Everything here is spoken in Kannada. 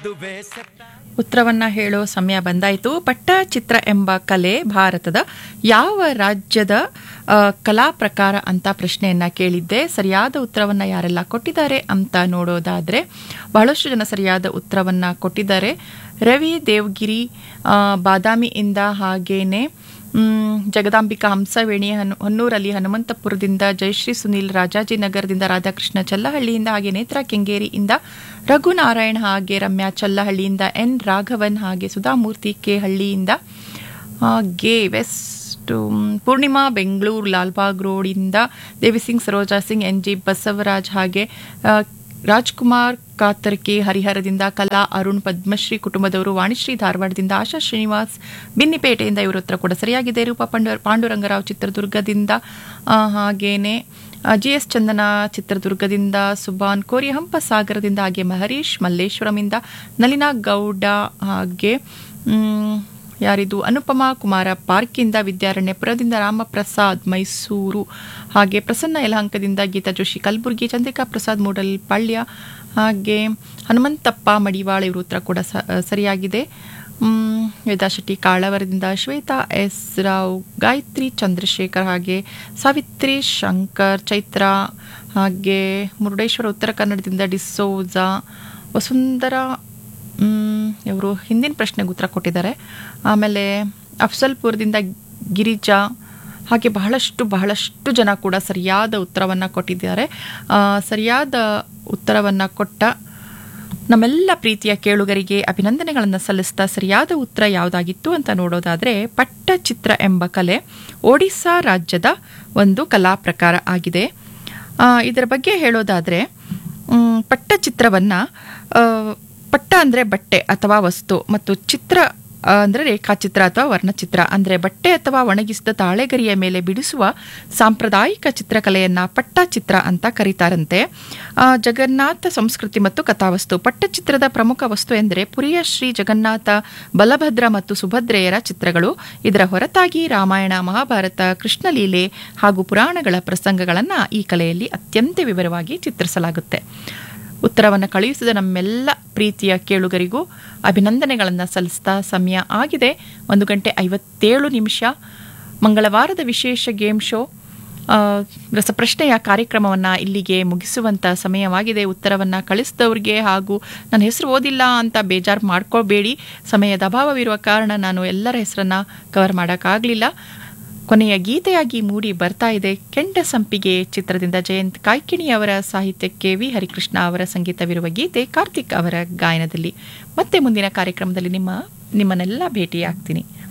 ಮದುವೆ ಸೆಪ್ಟ ಉತ್ತರವನ್ನ ಹೇಳೋ ಸಮಯ ಬಂದಾಯಿತು ಪಟ್ಟಚಿತ್ರ ಎಂಬ ಕಲೆ ಭಾರತದ ಯಾವ ರಾಜ್ಯದ ಆ, ಕಲಾ ಪ್ರಕಾರ ಅಂತ ಪ್ರಶ್ನೆಯನ್ನ ಕೇಳಿದ್ದೆ ಸರಿಯಾದ ಉತ್ತರವನ್ನ ಯಾರೆಲ್ಲ ಕೊಟ್ಟಿದ್ದಾರೆ ಅಂತ ನೋಡೋದಾದ್ರೆ ಬಹಳಷ್ಟು ಜನ ಸರಿಯಾದ ಉತ್ತರವನ್ನ ಕೊಟ್ಟಿದ್ದಾರೆ ರವಿ ದೇವಗಿರಿ ಆ, ಬಾದಾಮಿಯಿಂದ ಹಾಗೇನೆ ಮ್, ಜಗದಾಂಬಿಕಾ ಹಂಸವೇಣಿ ಹನು ಹೊನ್ನೂರಲ್ಲಿ ಹನುಮಂತಪುರದಿಂದ ಜಯಶ್ರೀ ಸುನೀಲ್ ರಾಜಾಜಿನಗರದಿಂದ ರಾಧಾಕೃಷ್ಣ ಚಲ್ಲಹಳ್ಳಿಯಿಂದ ಹಾಗೆ ನೇತ್ರ ಕೆಂಗೇರಿಯಿಂದ ರಘುನಾರಾಯಣ್ ಹಾಗೆ ರಮ್ಯಾ ಚಲ್ಲಹಳ್ಳಿಯಿಂದ ಎನ್ ರಾಘವನ್ ಹಾಗೆ ಸುಧಾಮೂರ್ತಿ ಕೆ ಹಳ್ಳಿಯಿಂದ ಹಾಗೆ ವೆಸ್ಟ್ ಮ್, ಪೂರ್ಣಿಮಾ ಬೆಂಗಳೂರು ಲಾಲ್ಬಾಗ್ ರೋಡಿಂದ ದೇವಿಸಿಂಗ್ ಸರೋಜಾ ಸಿಂಗ್ ಎನ್ ಜಿ ಬಸವರಾಜ್ ಹಾಗೆ ಆ, ರಾಜ್ಕುಮಾರ್ ಕಾತರ್ಕೆ ಹರಿಹರದಿಂದ ಕಲಾ ಅರುಣ್ ಪದ್ಮಶ್ರೀ ಕುಟುಂಬದವರು ವಾಣಿಶ್ರೀ ಧಾರವಾಡದಿಂದ ಆಶಾ ಶ್ರೀನಿವಾಸ್ ಬಿನ್ನಿಪೇಟೆಯಿಂದ ಇವರ ಉತ್ತರ ಕೂಡ ಸರಿಯಾಗಿದೆ ರೂಪ ಪಾಂಡು ಪಾಂಡುರಂಗರಾವ್ ಚಿತ್ರದುರ್ಗದಿಂದ ಆ, ಹಾಗೇನೆ ಜಿ ಎಸ್ ಚಂದನ ಚಿತ್ರದುರ್ಗದಿಂದ ಸುಬಾನ್ ಕೋರಿ ಹಂಪಸಾಗರದಿಂದ ಹಾಗೆ ಮಹರೀಶ್ ಮಲ್ಲೇಶ್ವರಮಿಂದ ನಲಿನಾ ಗೌಡ ಹಾಗೆ ಮ್, ಯಾರಿದು ಅನುಪಮಾ ಕುಮಾರ ಪಾರ್ಕಿಂದ ವಿದ್ಯಾರಣ್ಯಪುರದಿಂದ ರಾಮಪ್ರಸಾದ್ ಮೈಸೂರು ಹಾಗೆ ಪ್ರಸನ್ನ ಯಲಹಂಕದಿಂದ ಗೀತಾ ಜೋಶಿ ಕಲಬುರ್ಗಿ ಚಂದ್ರಿಕಾ ಪ್ರಸಾದ್ ಮೂಡಲ್ ಪಾಳ್ಯ ಹಾಗೆ ಹನುಮಂತಪ್ಪ ಮಡಿವಾಳ ಇವರು ಉತ್ತರ ಕೂಡ ಸ- ಸರಿಯಾಗಿದೆ ಮ್, ವೇದಾ ಶೆಟ್ಟಿ ಕಾಳವರದಿಂದ ಶ್ವೇತಾ ಎಸ್ ರಾವ್ ಗಾಯತ್ರಿ ಚಂದ್ರಶೇಖರ್ ಹಾಗೆ ಸಾವಿತ್ರಿ ಶಂಕರ್ ಚೈತ್ರ ಹಾಗೆ ಮುರುಡೇಶ್ವರ ಉತ್ತರ ಕನ್ನಡದಿಂದ ಡಿಸೋಜಾ ವಸುಂಧರಾ ಇವರು ಹಿಂದಿನ ಪ್ರಶ್ನೆಗೆ ಉತ್ತರ ಕೊಟ್ಟಿದ್ದಾರೆ ಆಮೇಲೆ ಅಫ್ಸಲ್ಪುರದಿಂದ ಗಿರಿಜಾ ಹಾಗೆ ಬಹಳಷ್ಟು ಬಹಳಷ್ಟು ಜನ ಕೂಡ ಸರಿಯಾದ ಉತ್ತರವನ್ನು ಕೊಟ್ಟಿದ್ದಾರೆ ಆ, ಸರಿಯಾದ ಉತ್ತರವನ್ನು ಕೊಟ್ಟ ನಮ್ಮೆಲ್ಲ ಪ್ರೀತಿಯ ಕೇಳುಗರಿಗೆ ಅಭಿನಂದನೆಗಳನ್ನು ಸಲ್ಲಿಸ್ತಾ ಸರಿಯಾದ ಉತ್ತರ ಯಾವುದಾಗಿತ್ತು ಅಂತ ನೋಡೋದಾದರೆ ಪಟ್ಟಚಿತ್ರ ಎಂಬ ಕಲೆ ಒಡಿಸ್ಸಾ ರಾಜ್ಯದ ಒಂದು ಕಲಾ ಪ್ರಕಾರ ಆಗಿದೆ ಆ, ಇದರ ಬಗ್ಗೆ ಹೇಳೋದಾದರೆ ಮ್, ಪಟ್ಟಚಿತ್ರವನ್ನು ಆ, ಪಟ್ಟ ಅಂದರೆ ಬಟ್ಟೆ ಅಥವಾ ವಸ್ತು ಮತ್ತು ಚಿತ್ರ ಆ, ಅಂದರೆ ರೇಖಾಚಿತ್ರ ಅಥವಾ ವರ್ಣಚಿತ್ರ ಅಂದರೆ ಬಟ್ಟೆ ಅಥವಾ ಒಣಗಿಸಿದ ತಾಳೆಗರಿಯ ಮೇಲೆ ಬಿಡಿಸುವ ಸಾಂಪ್ರದಾಯಿಕ ಚಿತ್ರಕಲೆಯನ್ನ ಪಟ್ಟಚಿತ್ರ ಅಂತ ಕರೀತಾರಂತೆ ಆ, ಜಗನ್ನಾಥ ಸಂಸ್ಕೃತಿ ಮತ್ತು ಕಥಾವಸ್ತು ಪಟ್ಟಚಿತ್ರದ ಪ್ರಮುಖ ವಸ್ತು ಎಂದರೆ ಪುರಿಯ ಶ್ರೀ ಜಗನ್ನಾಥ ಬಲಭದ್ರ ಮತ್ತು ಸುಭದ್ರೆಯರ ಚಿತ್ರಗಳು ಇದರ ಹೊರತಾಗಿ ರಾಮಾಯಣ ಮಹಾಭಾರತ ಕೃಷ್ಣಲೀಲೆ ಹಾಗೂ ಪುರಾಣಗಳ ಪ್ರಸಂಗಗಳನ್ನು ಈ ಕಲೆಯಲ್ಲಿ ಅತ್ಯಂತ ವಿವರವಾಗಿ ಚಿತ್ರಿಸಲಾಗುತ್ತೆ ಉತ್ತರವನ್ನು ಕಳುಹಿಸಿದ ನಮ್ಮೆಲ್ಲ ಪ್ರೀತಿಯ ಕೇಳುಗರಿಗೂ ಅಭಿನಂದನೆಗಳನ್ನು ಸಲ್ಲಿಸ್ತಾ ಸಮಯ ಆಗಿದೆ ಒಂದು ಗಂಟೆ ಐವತ್ತೇಳು ನಿಮಿಷ ಮಂಗಳವಾರದ ವಿಶೇಷ ಗೇಮ್ ಶೋ ಆ, ರಸಪ್ರಶ್ನೆಯ ಕಾರ್ಯಕ್ರಮವನ್ನು ಇಲ್ಲಿಗೆ ಮುಗಿಸುವಂಥ ಸಮಯವಾಗಿದೆ ಉತ್ತರವನ್ನು ಕಳಿಸಿದವ್ರಿಗೆ ಹಾಗೂ ನನ್ನ ಹೆಸರು ಓದಿಲ್ಲ ಅಂತ ಬೇಜಾರು ಮಾಡ್ಕೋಬೇಡಿ ಸಮಯದ ಅಭಾವವಿರುವ ಕಾರಣ ನಾನು ಎಲ್ಲರ ಹೆಸರನ್ನು ಕವರ್ ಮಾಡೋಕ್ಕಾಗಲಿಲ್ಲ ಕೊನೆಯ ಗೀತೆಯಾಗಿ ಮೂಡಿ ಬರ್ತಾ ಇದೆ ಕೆಂಡ ಸಂಪಿಗೆ ಚಿತ್ರದಿಂದ ಜಯಂತ್ ಕಾಯ್ಕಿಣಿ ಅವರ ಸಾಹಿತ್ಯಕ್ಕೆ ವಿ ಹರಿಕೃಷ್ಣ ಅವರ ಸಂಗೀತವಿರುವ ಗೀತೆ ಕಾರ್ತಿಕ್ ಅವರ ಗಾಯನದಲ್ಲಿ ಮತ್ತೆ ಮುಂದಿನ ಕಾರ್ಯಕ್ರಮದಲ್ಲಿ ನಿಮ್ಮ ನಿಮ್ಮನ್ನೆಲ್ಲ ಭೇಟಿಯಾಗ್ತೀನಿ